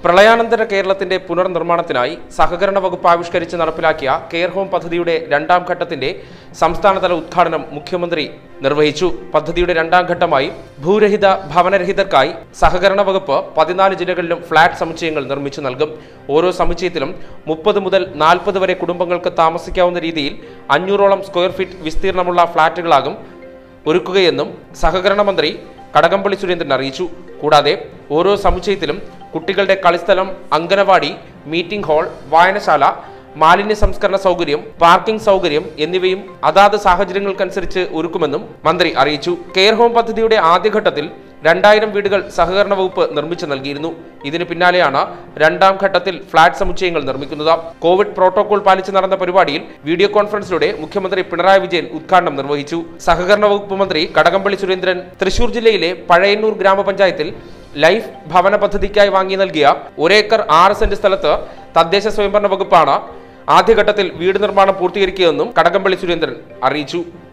പ്രളയാനന്തര കേരളത്തിന്റെ പുനർനിർമ്മാണത്തിനായി സഹകരണ വകുപ്പ് ആവിഷ്കരിച്ച് നടപ്പിലാക്കിയ കെയർ ഹോം പദ്ധതിയുടെ രണ്ടാം ഘട്ടത്തിന്റെ സംസ്ഥാനതല ഉദ്ഘാടനം മുഖ്യമന്ത്രി നിർവഹിച്ചു പദ്ധതിയുടെ രണ്ടാം ഘട്ടമായി ഭൂരഹിത ഭവനരഹിതർക്കായി സഹകരണ വകുപ്പ് പതിനാല് ജില്ലകളിലും ഫ്ളാറ്റ് സമുച്ചയങ്ങൾ നിർമ്മിച്ചു നൽകും ഓരോ സമുച്ചയത്തിലും മുപ്പത് മുതൽ നാൽപ്പത് വരെ കുടുംബങ്ങൾക്ക് താമസിക്കാവുന്ന രീതിയിൽ അഞ്ഞൂറോളം സ്ക്വയർ ഫീറ്റ് വിസ്തീർണമുള്ള ഫ്ളാറ്റുകളാകും ഒരുക്കുകയെന്നും സഹകരണ മന്ത്രി കടകംപള്ളി സുരേന്ദ്രൻ അറിയിച്ചു കൂടാതെ ഓരോ സമുച്ചയത്തിലും കുട്ടികളുടെ കളിസ്ഥലം അങ്കനവാടി മീറ്റിംഗ് ഹാൾ വായനശാല മാലിന്യ സംസ്കരണ സൗകര്യം പാർക്കിംഗ് സൗകര്യം എന്നിവയും അതാത് സാഹചര്യങ്ങൾക്കനുസരിച്ച് ഒരുക്കുമെന്നും മന്ത്രി അറിയിച്ചു കെയർ ഹോം പദ്ധതിയുടെ ആദ്യഘട്ടത്തിൽ രണ്ടായിരം വീടുകൾ സഹകരണ വകുപ്പ് നിർമ്മിച്ചു നൽകിയിരുന്നു ഇതിന് പിന്നാലെയാണ് രണ്ടാം ഘട്ടത്തിൽ ഫ്ളാറ്റ് സമുച്ചയങ്ങൾ നിർമ്മിക്കുന്നത് കോവിഡ് പ്രോട്ടോകോൾ പാലിച്ച് നടന്ന പരിപാടിയിൽ വീഡിയോ കോൺഫറൻസിലൂടെ മുഖ്യമന്ത്രി പിണറായി വിജയൻ ഉദ്ഘാടനം നിർവഹിച്ചു സഹകരണ വകുപ്പ് മന്ത്രി കടകംപള്ളി സുരേന്ദ്രൻ തൃശൂർ ജില്ലയിലെ പഴയന്നൂർ ഗ്രാമപഞ്ചായത്തിൽ ലൈഫ് ഭവന പദ്ധതിക്കായി വാങ്ങി നൽകിയ ഒരേക്കർ ആറ് സെന്റ് സ്ഥലത്ത് തദ്ദേശ സ്വയംഭരണ വകുപ്പാണ് ആദ്യഘട്ടത്തിൽ വീട് നിർമ്മാണം പൂർത്തീകരിക്കുകയെന്നും കടകംപള്ളി സുരേന്ദ്രൻ അറിയിച്ചു